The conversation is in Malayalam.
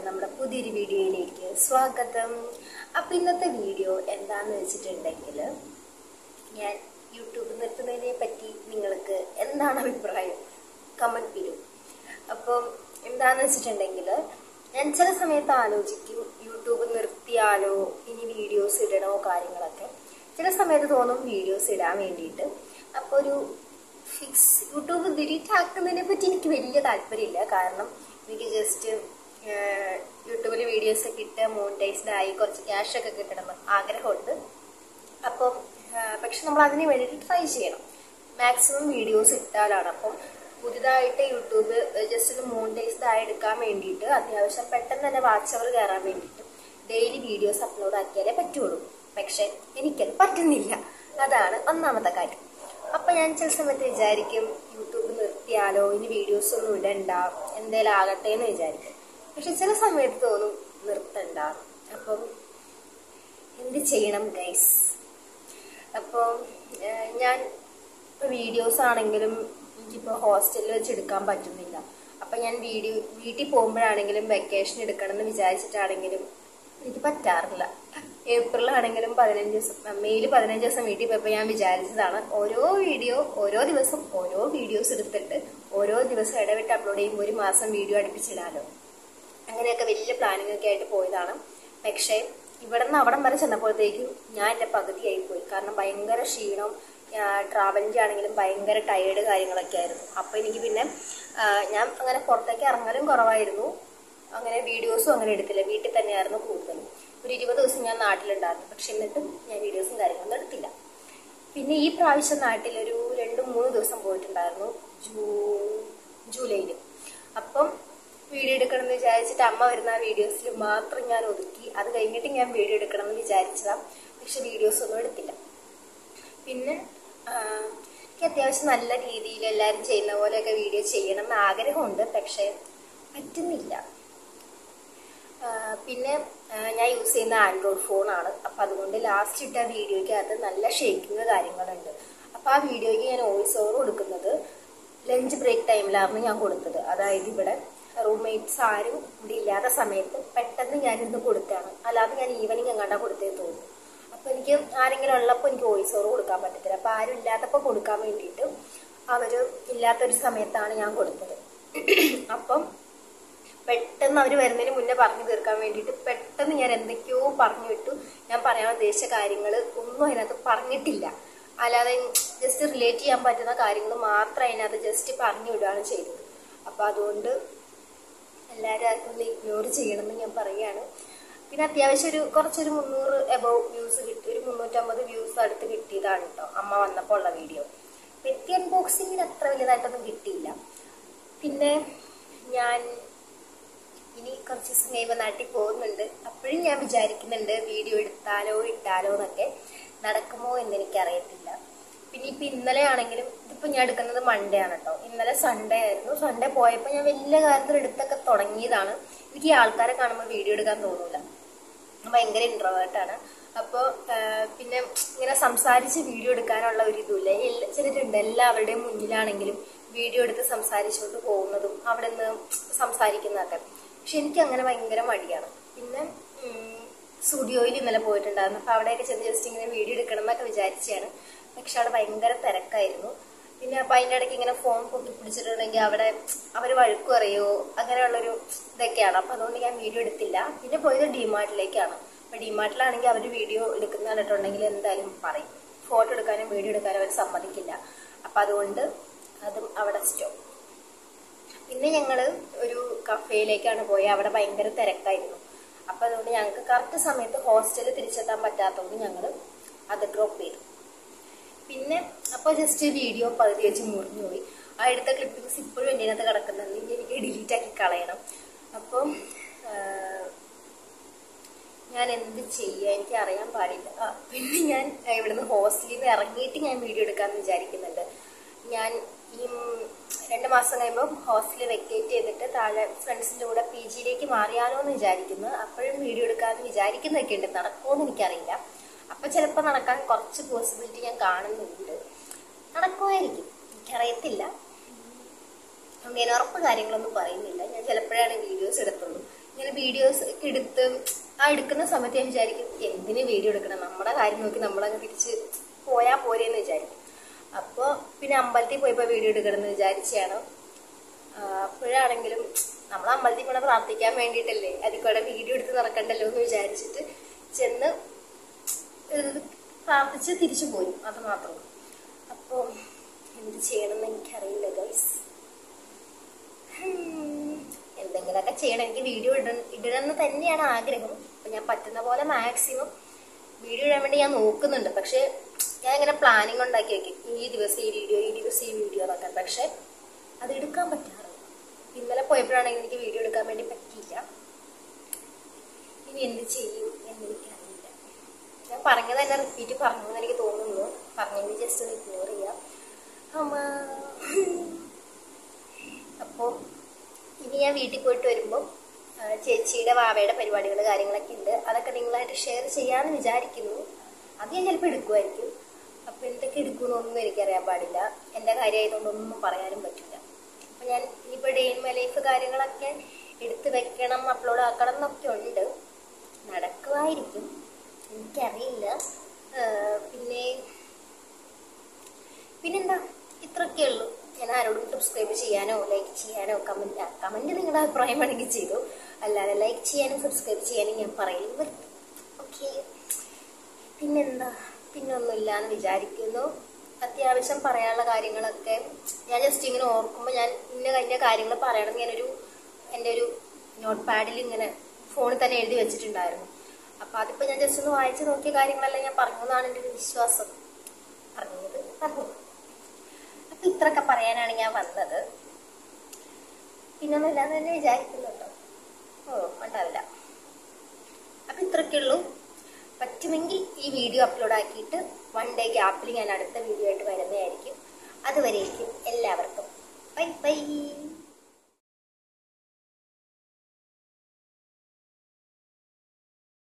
നമ്മുടെ പുതിയൊരു വീഡിയോയിലേക്ക് സ്വാഗതം അപ്പം ഇന്നത്തെ വീഡിയോ എന്താന്ന് വെച്ചിട്ടുണ്ടെങ്കിൽ ഞാൻ യൂട്യൂബ് നിർത്തുന്നതിനെ പറ്റി നിങ്ങൾക്ക് എന്താണ് അഭിപ്രായം കമൻറ്റ് ചെയ്യും അപ്പം എന്താന്ന് വെച്ചിട്ടുണ്ടെങ്കിൽ ഞാൻ ചില സമയത്ത് ആലോചിക്കും യൂട്യൂബ് നിർത്തിയാലോ ഇനി വീഡിയോസ് ഇടണോ കാര്യങ്ങളൊക്കെ ചില സമയത്ത് തോന്നും വീഡിയോസ് ഇടാൻ വേണ്ടിയിട്ട് അപ്പോൾ ഒരു ഫിക്സ് യൂട്യൂബ് ഡിലീറ്റ് ആക്കുന്നതിനെ പറ്റി എനിക്ക് വലിയ താല്പര്യമില്ല കാരണം എനിക്ക് ജസ്റ്റ് യൂട്യൂബിൽ വീഡിയോസ് ഒക്കെ ഇട്ട് മോണിറ്റൈസ്ഡ് ആയി കുറച്ച് ക്യാഷ് ഒക്കെ കിട്ടണമെന്ന് ആഗ്രഹമുണ്ട് അപ്പം ആ, പക്ഷെ നമ്മൾ അതിന് വേണ്ടിയിട്ട് ട്രൈ ചെയ്യണം മാക്സിമം വീഡിയോസ് ഇട്ടാലാണ് അപ്പം പുതിയതായിട്ട് യൂട്യൂബ് ജസ്റ്റ് ഒന്ന് മോണിറ്റൈസ്ഡ് ആയി എടുക്കാൻ വേണ്ടിയിട്ട് അത്യാവശ്യം പെട്ടെന്ന് തന്നെ വാച്ച് അവർ കയറാൻ വേണ്ടിയിട്ട് ഡെയിലി വീഡിയോസ് അപ്ലോഡ് ആക്കിയാലേ പറ്റുള്ളൂ പക്ഷെ എനിക്കത് പറ്റുന്നില്ല അതാണ് ഒന്നാമത്തെ കാര്യം അപ്പൊ ഞാൻ ചില സമയത്ത് വിചാരിക്കും യൂട്യൂബ് നിർത്തിയാലോ ഇനി വീഡിയോസ് ഒന്നും ഇടണ്ട എന്തേലും ആകട്ടെ എന്ന് വിചാരിക്കും പക്ഷെ ചില സമയത്ത് തോന്നും നിർത്തണ്ട അപ്പം എന്ത് ചെയ്യണം ഗൈസ് അപ്പോൾ ഞാൻ ഇപ്പോൾ വീഡിയോസ് ആണെങ്കിലും എനിക്കിപ്പോൾ ഹോസ്റ്റലിൽ വെച്ച് എടുക്കാൻ പറ്റുന്നില്ല അപ്പം ഞാൻ വീഡിയോ വീട്ടിൽ പോകുമ്പോഴാണെങ്കിലും വെക്കേഷൻ എടുക്കണം എന്ന് വിചാരിച്ചിട്ടാണെങ്കിലും എനിക്ക് പറ്റാറില്ല ഏപ്രിലാണെങ്കിലും പതിനഞ്ച് ദിവസം മെയ്യിൽ പതിനഞ്ച് ദിവസം വീട്ടിൽ പോയപ്പോൾ ഞാൻ വിചാരിച്ചതാണ് ഓരോ വീഡിയോ ഓരോ ദിവസം ഓരോ വീഡിയോസ് എടുത്തിട്ട് ഓരോ ദിവസം ഇടവിട്ട് അപ്ലോഡ് ചെയ്യുമ്പോൾ ഒരു മാസം വീഡിയോ അടുപ്പിച്ചിടാലോ അങ്ങനെയൊക്കെ വലിയ പ്ലാനിങ് ഒക്കെ ആയിട്ട് പോയതാണ് പക്ഷേ ഇവിടെ നിന്ന് അവിടം വരെ ചെന്നപ്പോഴത്തേക്കും ഞാൻ എൻ്റെ പകുതിയായി പോയി കാരണം ഭയങ്കര ക്ഷീണം ട്രാവലിൻ്റെ ആണെങ്കിലും ഭയങ്കര ടയേർഡ് കാര്യങ്ങളൊക്കെ ആയിരുന്നു അപ്പോൾ എനിക്ക് പിന്നെ ആ, ഞാൻ അങ്ങനെ പുറത്തേക്ക് ഇറങ്ങലും കുറവായിരുന്നു അങ്ങനെ വീഡിയോസും അങ്ങനെ എടുത്തില്ല വീട്ടിൽ തന്നെയായിരുന്നു കൂടുതലും ഒരു ഇരുപത് ദിവസം ഞാൻ നാട്ടിലുണ്ടായിരുന്നു പക്ഷെ എന്നിട്ടും ഞാൻ വീഡിയോസും കാര്യങ്ങളൊന്നും എടുത്തില്ല പിന്നെ ഈ പ്രാവശ്യം നാട്ടിൽ ഒരു രണ്ട് മൂന്ന് ദിവസം പോയിട്ടുണ്ടായിരുന്നു ജൂൺ ജൂലൈയിൽ അപ്പം വീഡിയോ എടുക്കണം എന്ന് വിചാരിച്ചിട്ട് അമ്മ വരുന്ന ആ വീഡിയോസിൽ മാത്രം ഞാൻ ഒതുക്കി അത് കഴിഞ്ഞിട്ട് ഞാൻ വീഡിയോ എടുക്കണം എന്ന് വിചാരിച്ചതാണ് പക്ഷെ വീഡിയോസ് ഒന്നും എടുത്തില്ല പിന്നെ ആ, എനിക്ക് അത്യാവശ്യം നല്ല രീതിയിൽ എല്ലാവരും ചെയ്യുന്ന പോലെയൊക്കെ വീഡിയോ ചെയ്യണം എന്ന് ആഗ്രഹമുണ്ട് പക്ഷേ പറ്റുന്നില്ല ആ, പിന്നെ ആ, ഞാൻ യൂസ് ചെയ്യുന്ന ആൻഡ്രോയിഡ് ഫോണാണ് അപ്പം അതുകൊണ്ട് ലാസ്റ്റ് ഇട്ട വീഡിയോയ്ക്കകത്ത് നല്ല ഷേക്കിങ് കാര്യങ്ങളുണ്ട് അപ്പം ആ വീഡിയോയ്ക്ക് ഞാൻ വോയിസ് ഓവർ കൊടുക്കുന്നത് ലഞ്ച് ബ്രേക്ക് ടൈമിലായിരുന്നു ഞാൻ കൊടുത്തത് അതായത് ഇവിടെ റൂംമേറ്റ്സ് ആരും ഇവിടെ ഇല്ലാത്ത സമയത്ത് പെട്ടെന്ന് ഞാനിരുന്ന് കൊടുത്താണ് അല്ലാതെ ഞാൻ ഈവനിങ് എങ്ങാണ്ടാ കൊടുത്തതെന്ന് തോന്നുന്നു അപ്പോൾ എനിക്ക് ആരെങ്കിലും ഉള്ളപ്പോൾ എനിക്ക് വോയിസ് ഓവർ കൊടുക്കാൻ പറ്റത്തില്ല അപ്പോൾ ആരും ഇല്ലാത്തപ്പോൾ കൊടുക്കാൻ വേണ്ടിയിട്ട് അവർ ഇല്ലാത്തൊരു സമയത്താണ് ഞാൻ കൊടുത്തത് അപ്പം പെട്ടെന്ന് അവർ വരുന്നതിന് മുന്നേ പറഞ്ഞു തീർക്കാൻ വേണ്ടിയിട്ട് പെട്ടെന്ന് ഞാൻ എന്തൊക്കെയോ പറഞ്ഞു വിട്ടു ഞാൻ പറയാൻ ഉദ്ദേശിച്ച കാര്യങ്ങൾ ഒന്നും അതിനകത്ത് പറഞ്ഞിട്ടില്ല അല്ലാതെ ജസ്റ്റ് റിലേറ്റ് ചെയ്യാൻ പറ്റുന്ന കാര്യങ്ങൾ മാത്രം അതിനകത്ത് ജസ്റ്റ് പറഞ്ഞു വിടുകയാണ് ചെയ്തത് അപ്പോൾ അതുകൊണ്ട് എല്ലാവരും അതൊന്ന് ഇഗ്നോർ ചെയ്യണമെന്ന് ഞാൻ പറയുകയാണ് പിന്നെ അത്യാവശ്യം ഒരു കുറച്ചൊരു മുന്നൂറ് എബവ് വ്യൂസ് കിട്ടി ഒരു മുന്നൂറ്റമ്പത് വ്യൂസ് അടുത്ത് കിട്ടിയതാണ് കേട്ടോ അമ്മ വന്നപ്പോൾ ഉള്ള വീഡിയോ പെറ്റി അൺബോക്സിങ്ങിന് അത്ര വലുതായിട്ടൊന്നും കിട്ടിയില്ല പിന്നെ ഞാൻ ഇനി കുറച്ച് ദിവസം കഴിയുമ്പോൾ നാട്ടിൽ പോകുന്നുണ്ട് അപ്പോഴും ഞാൻ വിചാരിക്കുന്നുണ്ട് വീഡിയോ എടുത്താലോ ഇട്ടാലോ എന്നൊക്കെ നടക്കുമോ എന്ന് എനിക്കറിയത്തില്ല പിന്നെ ഇപ്പം ഇന്നലെ ആണെങ്കിലും ഇതിപ്പോൾ ഞാൻ എടുക്കുന്നത് മൺഡേ ആണ് കേട്ടോ ഇന്നലെ സൺഡേ ആയിരുന്നു സൺഡേ പോയപ്പോൾ ഞാൻ വലിയ കാര്യത്തിൽ എടുത്തൊക്കെ തുടങ്ങിയതാണ് എനിക്ക് ഈ ആൾക്കാരെ കാണുമ്പോൾ വീഡിയോ എടുക്കാൻ തോന്നൂല ഞാൻ ഭയങ്കര ഇൻട്രോവേർട്ടാണ് അപ്പോൾ പിന്നെ ഇങ്ങനെ സംസാരിച്ച് വീഡിയോ എടുക്കാനുള്ള ഒരു ഇതുമില്ല എല്ലാ ചിലരുണ്ട് എല്ലാവരുടെയും മുന്നിലാണെങ്കിലും വീഡിയോ എടുത്ത് സംസാരിച്ചുകൊണ്ട് പോകുന്നതും അവിടെ നിന്ന് സംസാരിക്കുന്നതൊക്കെ പക്ഷെ എനിക്ക് അങ്ങനെ ഭയങ്കര മടിയാണ് പിന്നെ സ്റ്റുഡിയോയിൽ ഇന്നലെ പോയിട്ടുണ്ടായിരുന്നു അപ്പോൾ അവിടെയൊക്കെ ചെന്ന് ജസ്റ്റ് ഇങ്ങനെ വീഡിയോ എടുക്കണം എന്നൊക്കെ വിചാരിച്ചാണ് പക്ഷെ അവിടെ ഭയങ്കര തിരക്കായിരുന്നു പിന്നെ അപ്പം അതിൻ്റെ ഇടയ്ക്ക് ഇങ്ങനെ ഫോൺ പൊക്കി പിടിച്ചിട്ടുണ്ടെങ്കിൽ അവിടെ അവർ വഴുക്ക് പറയോ അങ്ങനെയുള്ളൊരു ഇതൊക്കെയാണ് അപ്പം അതുകൊണ്ട് ഞാൻ വീഡിയോ എടുത്തില്ല പിന്നെ പോയത് ഡിമാർട്ടിലേക്കാണ് അപ്പം ഡിമാർട്ടിലാണെങ്കിൽ അവർ വീഡിയോ എടുക്കുന്ന കണ്ടിട്ടുണ്ടെങ്കിൽ എന്തായാലും പറയും ഫോട്ടോ എടുക്കാനും വീഡിയോ എടുക്കാനും അവർ സമ്മതിക്കില്ല അപ്പം അതുകൊണ്ട് അതും അവിടെ സ്റ്റോപ്പ് പിന്നെ ഞങ്ങൾ ഒരു കഫേയിലേക്കാണ് പോയത് അവിടെ ഭയങ്കര തിരക്കായിരുന്നു അപ്പം അതുകൊണ്ട് ഞങ്ങൾക്ക് കറക്റ്റ് സമയത്ത് ഹോസ്റ്റലിൽ തിരിച്ചെത്താൻ പറ്റാത്തതുകൊണ്ട് ഞങ്ങൾ അത് ഡ്രോപ്പ് ചെയ്തു പിന്നെ അപ്പോൾ ജസ്റ്റ് വീഡിയോ പകുതി വെച്ച് മുറിഞ്ഞു പോയി ആ എടുത്ത ക്ലിപ്പിങ്സ് ഇപ്പോഴും എൻ്റെ അതിനകത്ത് കിടക്കുന്നുണ്ട് ഇനി എനിക്ക് ഡിലീറ്റ് ആക്കി കളയണം അപ്പം ഞാൻ എന്ത് ചെയ്യുക എനിക്ക് അറിയാൻ പാടില്ല ആ പിന്നെ ഞാൻ ഇവിടുന്ന് ഹോസ്റ്റലിൽ നിന്ന് ഇറങ്ങിയിട്ട് ഞാൻ വീഡിയോ എടുക്കാമെന്ന് വിചാരിക്കുന്നുണ്ട് ഞാൻ ഈ ഉം, രണ്ട് മാസം കഴിയുമ്പോൾ ഹോസ്റ്റലിൽ വെക്കേറ്റ് ചെയ്തിട്ട് താഴെ ഫ്രണ്ട്സിൻ്റെ കൂടെ പി ജിയിലേക്ക് മാറിയാലോ എന്ന് വിചാരിക്കുന്നു അപ്പോഴും വീഡിയോ എടുക്കാമെന്ന് വിചാരിക്കുന്നതൊക്കെ ഉണ്ട് നടക്കുമോ എന്ന് എനിക്കറിയില്ല അപ്പം ചിലപ്പോൾ നടക്കാൻ കുറച്ച് പോസിബിലിറ്റി ഞാൻ കാണുന്നുണ്ട് നടക്കുമായിരിക്കും എനിക്കറിയത്തില്ല അങ്ങനെ ഉറപ്പ് കാര്യങ്ങളൊന്നും പറയുന്നില്ല ഞാൻ ചിലപ്പോഴാണ് വീഡിയോസ് എടുത്തുള്ളൂ ഇങ്ങനെ വീഡിയോസ് ഒക്കെ എടുത്ത് ആ എടുക്കുന്ന സമയത്ത് ഞാൻ വിചാരിക്കും എന്തിന് വീഡിയോ എടുക്കണം നമ്മുടെ കാര്യം നോക്കി നമ്മളങ്ങ് തിരിച്ച് പോയാൽ പോരെന്ന് വിചാരിക്കും അപ്പോൾ പിന്നെ അമ്പലത്തിൽ പോയപ്പോൾ വീഡിയോ എടുക്കണം എന്ന് വിചാരിച്ചാണ് ആ, അപ്പോഴാണെങ്കിലും നമ്മൾ അമ്പലത്തിൽ പോണ പ്രാർത്ഥിക്കാൻ വേണ്ടിയിട്ടല്ലേ അതിൽ കൂടെ വീഡിയോ എടുത്ത് നടക്കണ്ടല്ലോ എന്ന് വിചാരിച്ചിട്ട് ചെന്ന് ഏഹ് പ്രാർത്ഥിച്ച് തിരിച്ചു പോയി അത് മാത്രം അപ്പോൾ എന്ത് ചെയ്യണമെന്ന് എനിക്കറിയില്ല ഗൈസ് എന്തെങ്കിലുമൊക്കെ ചെയ്യണം എനിക്ക് വീഡിയോ ഇട ഇടണമെന്ന് തന്നെയാണ് ആഗ്രഹം അപ്പം ഞാൻ പറ്റുന്ന പോലെ മാക്സിമം വീഡിയോ ഇടാൻ വേണ്ടി ഞാൻ നോക്കുന്നുണ്ട് പക്ഷേ ഞാൻ ഇങ്ങനെ പ്ലാനിങ് ഉണ്ടാക്കി വെക്കും ഈ ദിവസം ഈ വീഡിയോ ഈ ദിവസം ഈ വീഡിയോ എന്നൊക്കെ പക്ഷേ അത് എടുക്കാൻ പറ്റാറില്ല ഇന്നലെ പോയപ്പോഴാണെങ്കിൽ എനിക്ക് വീഡിയോ എടുക്കാൻ വേണ്ടി പറ്റിയില്ല ഇനി എന്ത് ചെയ്യും എന്ന് എനിക്കറിയില്ല ഞാൻ പറഞ്ഞത് തന്നെ റിപ്പീറ്റ് പറഞ്ഞു എന്ന് എനിക്ക് തോന്നുന്നു പറഞ്ഞെങ്കിൽ ജസ്റ്റ് ഒന്ന് ഇഗ്നോർ ചെയ്യാം അമ്മ അപ്പോൾ ഇനി ഞാൻ വീട്ടിൽ പോയിട്ട് വരുമ്പോൾ ആ, ചേച്ചിയുടെ വാവയുടെ പരിപാടികൾ കാര്യങ്ങളൊക്കെ ഉണ്ട് അതൊക്കെ നിങ്ങളായിട്ട് ഷെയർ ചെയ്യാമെന്ന് വിചാരിക്കുന്നു അത് ഞാൻ ചിലപ്പോൾ എടുക്കുമായിരിക്കും അപ്പോൾ എന്തൊക്കെ എടുക്കുമെന്നൊന്നും എനിക്കറിയാൻ പാടില്ല എൻ്റെ കാര്യമായതുകൊണ്ടൊന്നും പറയാനും പറ്റില്ല അപ്പോൾ ഞാൻ ഇനിയിപ്പോൾ ഡേ ഇൻ മൈ ലൈഫ് കാര്യങ്ങളൊക്കെ എടുത്ത് വെക്കണം അപ്ലോഡ് ആക്കണം എന്നൊക്കെ ഉണ്ട് നടക്കുമായിരിക്കും എനിക്കറിയില്ല ആ, പിന്നെ പിന്നെന്താ ഇത്രയൊക്കെ ഉള്ളൂ ഞാൻ ആരോടും സബ്സ്ക്രൈബ് ചെയ്യാനോ ലൈക്ക് ചെയ്യാനോ കമൻറ്റ് കമൻറ്റ് നിങ്ങളുടെ അഭിപ്രായം വേണമെങ്കിൽ ചെയ്തു അല്ലാതെ ലൈക്ക് ചെയ്യാനും സബ്സ്ക്രൈബ് ചെയ്യാനും ഞാൻ പറയും ഓക്കെ പിന്നെന്താ പിന്നൊന്നുമില്ല എന്ന് വിചാരിക്കുന്നു അത്യാവശ്യം പറയാനുള്ള കാര്യങ്ങളൊക്കെ ഞാൻ ജസ്റ്റ് ഇങ്ങനെ ഓർക്കുമ്പോൾ ഞാൻ ഇന്ന കഴിഞ്ഞ കാര്യങ്ങൾ പറയണം ഞാനൊരു എൻ്റെ ഒരു നോട്ട് പാഡിൽ ഇങ്ങനെ ഫോണിൽ തന്നെ എഴുതി വെച്ചിട്ടുണ്ടായിരുന്നു അപ്പോൾ അതിപ്പോൾ ഞാൻ ജസ്റ്റ് ഒന്ന് വായിച്ച് നോക്കിയ കാര്യങ്ങളെല്ലാം ഞാൻ പറഞ്ഞു എന്നാണ് എൻ്റെ ഒരു വിശ്വാസം പറഞ്ഞത് പറഞ്ഞു അപ്പം ഇത്രയൊക്കെ പറയാനാണ് ഞാൻ വന്നത് പിന്നൊന്നുമില്ലാന്ന് തന്നെ വിചാരിക്കുന്നുണ്ടോ ഓ ഉണ്ടാവില്ല അപ്പം ഇത്രയൊക്കെ ഉള്ളൂ പറ്റുമെങ്കിൽ ഈ വീഡിയോ അപ്ലോഡ് ആക്കിയിട്ട് വൺ ഡേ ഗ്യാപ്പിൽ ഞാൻ അടുത്ത വീഡിയോ ആയിട്ട് വരുന്നതായിരിക്കും അതുവരേക്കും എല്ലാവർക്കും ബൈ ബൈ